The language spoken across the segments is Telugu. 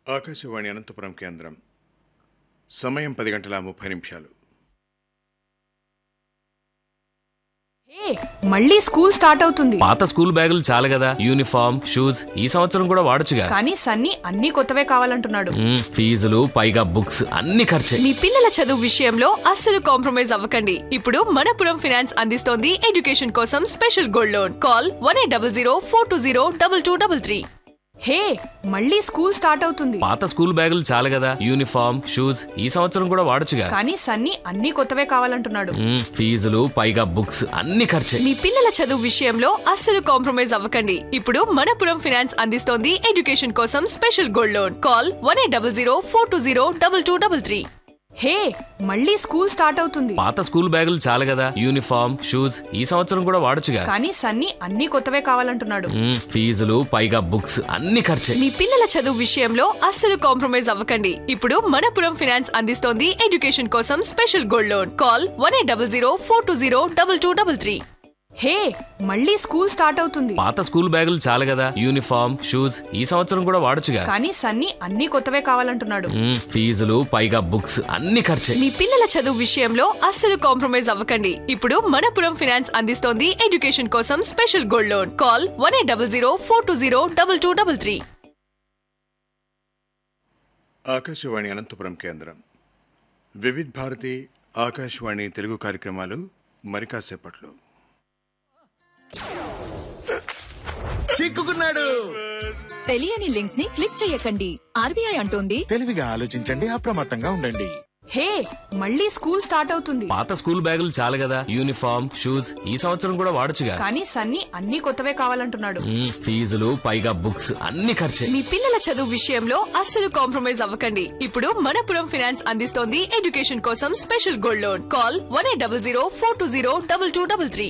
ఆకాశవాణి అనంతపురం కేంద్రం సమయం పది గంటల ముప్పై నిమిషాలు హే మళ్ళీ స్కూల్ స్టార్ట్ అవుతుంది పాత స్కూల్ బ్యాగులు చాలు కదా యూనిఫామ్ షూస్ ఈ సంవత్సరం కూడా వాడొచ్చుగా కానీ సన్నీ అన్ని కొత్తవే కావాలంటున్నాడు మ్మ్, ఫీజులు పైగా బుక్స్ అన్ని ఖర్చే మీ పిల్లల చదువు విషయంలో అస్సలు కాంప్రమైజ్ అవ్వకండి ఇప్పుడు మనపురం ఫైనాన్స్ అందిస్తోంది ఎడ్యుకేషన్ కోసం special gold loan call one eight double zero four two zero double two double three hey మళ్ళీ స్కూల్ స్టార్ట్ అవుతుంది పాత స్కూల్ బ్యాగులు చాలు కదా యూనిఫామ్ షూస్ ఈ సంవత్సరం కూడా వాడొచ్చుగా కానీ సన్నీ అన్ని కొత్తవే కావాలంటున్నాడు మ్మ్, ఫీజులు పైగా బుక్స్ అన్ని ఖర్చే మీ పిల్లల చదువు విషయంలో అస్సలు కాంప్రమైజ్ అవ్వకండి ఇప్పుడు మనపురం ఫైనాన్స్ అందిస్తోంది ఎడ్యుకేషన్ కోసం special gold loan call one eight double zero four two zero double two double three hey మళ్ళీ స్కూల్ స్టార్ట్ అవుతుంది పాత స్కూల్ బ్యాగులు చాలు కదా యూనిఫామ్ షూస్ ఈ సంవత్సరం కూడా వాడొచ్చుగా కానీ సన్నీ అన్ని కొత్తవే కావాలంటున్నాడు మ్మ్, ఫీజులు పైగా బుక్స్ అన్ని ఖర్చే మీ పిల్లల చదువు విషయంలో అస్సలు కాంప్రమైజ్ అవ్వకండి ఇప్పుడు మనపురం ఫైనాన్స్ అందిస్తోంది ఎడ్యుకేషన్ కోసం special gold loan call one eight double zero four two zero double two double three hey మళ్ళీ స్కూల్ స్టార్ట్ అవుతుంది పాత స్కూల్ బ్యాగులు చాలు కదా యూనిఫామ్ షూస్ ఈ సంవత్సరం కూడా వాడొచ్చుగా కానీ సన్నీ అన్ని కొత్తవే కావాలంటున్నాడు మ్మ్, ఫీజులు పైగా బుక్స్ అన్ని ఖర్చే మీ పిల్లల చదువు విషయంలో అస్సలు కాంప్రమైజ్ అవ్వకండి ఇప్పుడు మనపురం ఫైనాన్స్ అందిస్తోంది ఎడ్యుకేషన్ కోసం special gold loan call one eight double zero four two zero double two double three Akashvani Anantapuram కేంద్రం వివిధ్ భారతి ఆకాశవాణి తెలుగు కార్యక్రమాలు మరి కాసేపట్లో చిక్కుకున్నాడు తెలియని లింక్స్ ని క్లిక్ చేయకండి ఆర్బీఐ అంటోంది తెలివిగా ఆలోచించండి అప్రమత్తంగా ఉండండి హే మళ్ళీ స్కూల్ స్టార్ట్ అవుతుంది పాత స్కూల్ బ్యాగులు చాలు కదా యూనిఫామ్ షూస్ ఈ సంవత్సరం కూడా వాడొచ్చుగా కానీ సన్నీ అన్ని కొత్తవే కావాలంటున్నాడు మ్మ్, ఫీజులు పైగా బుక్స్ అన్ని ఖర్చే మీ పిల్లల చదువు విషయంలో అస్సలు కాంప్రమైజ్ అవ్వకండి ఇప్పుడు మనపురం ఫైనాన్స్ అందిస్తోంది ఎడ్యుకేషన్ కోసం special gold loan call one eight double zero four two zero double two double three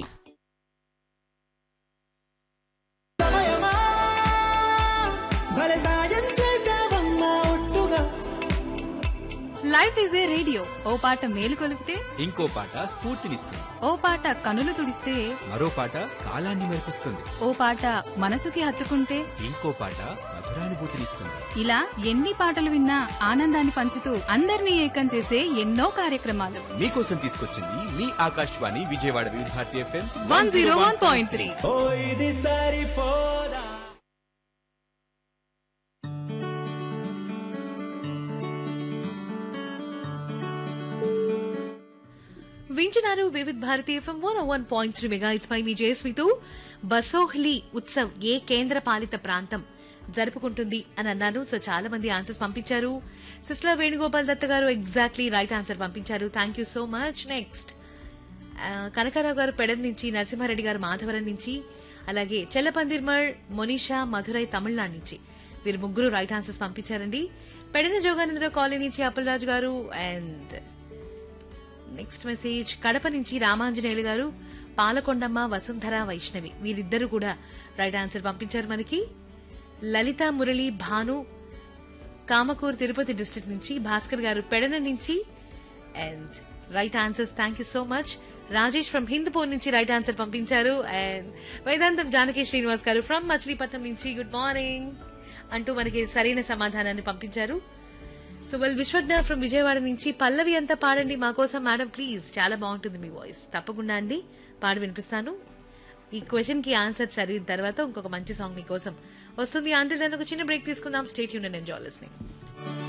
భలే సాయం చేసావమ్మా ఒట్టుగా లైఫ్ ఈజ్ ఏ రేడియో ఓ పాట మేలు కొలిపితే ఇంకో పాట స్ఫూర్తినిస్తుంది ఓ పాట కనులు తుడిస్తే మరో పాట కాలాన్ని మెరిపిస్తుంది ఓ పాట మనసుకి హత్తుకుంటే ఇంకో పాట మధురానుభూతినిస్తుంది ఇలా ఎన్ని పాటలు విన్నా ఆనందాన్ని పంచుతూ అందరినీ ఏకం చేసే ఎన్నో కార్యక్రమాలు మీకోసం తీసుకొచ్చింది మీ Akashvani Vijayawada Vividh Bharati FM one zero one point three ఓ ఇది సరిపోదా వింటున్నారు Vividh Bharati FM one one point three mega it's పై మీ జయస్మితో బసోహ్లీ ఉత్సవ్ ఏ కేంద్ర పాలిత ప్రాంతం జరుపుకుంటుంది అని అన్నాను సో చాలా మంది ఆన్సర్స్ పంపించారు సిస్టర్ వేణుగోపాల్ దత్త గారు ఎగ్జాక్ట్లీ రైట్ ఆన్సర్ పంపించారు thank you so much next Kanakarao గారు పెడన్ నుంచి నరసింహారెడ్డి గారు మాధవరం నుంచి అలాగే చెల్లపందిర్మల్ మొనిషా మధురై తమిళనాడు నుంచి వీరు ముగ్గురు రైట్ ఆన్సర్స్ పంపించారండి పెడన జోగానందరావు కాలనీ నుంచి అప్పలరాజు గారు అండ్ నెక్స్ట్ మెసేజ్ కడప నుంచి రామాంజనేయులు గారు పాలకొండమ్మ వసుంధర వైష్ణవి వీరిద్దరు కూడా రైట్ ఆన్సర్ పంపించారు మనకి లలిత మురళి భాను కామకూరు తిరుపతి డిస్ట్రిక్ట్ నుంచి భాస్కర్ గారు పెడన నుంచి and right answers thank you so much Rajesh from Hindupur నుంచి రైట్ ఆన్సర్ పంపించారు అండ్ వేదాంతం జానకి శ్రీనివాస్ గారు ఫ్రమ్ మచిలీపట్నం నుంచి గుడ్ మార్నింగ్ అంటూ మనకి సరైన సమాధానాన్ని పంపించారు so well Vishwagna from Vijayawada నుంచి పల్లవి అంతా పాడండి మా కోసం మేడం ప్లీజ్ చాలా బాగుంటుంది మీ వాయిస్ తప్పకుండా అండి పాడి వినిపిస్తాను ఈ క్వశ్చన్ కి ఆన్సర్ చదివిన తర్వాత ఇంకొక మంచి సాంగ్ మీకోసం వస్తుంది అంటే దాన్ని ఒక చిన్న బ్రేక్ తీసుకుందాం స్టేట్ యూనియన్ ఎంజాయ్ లిస్నింగ్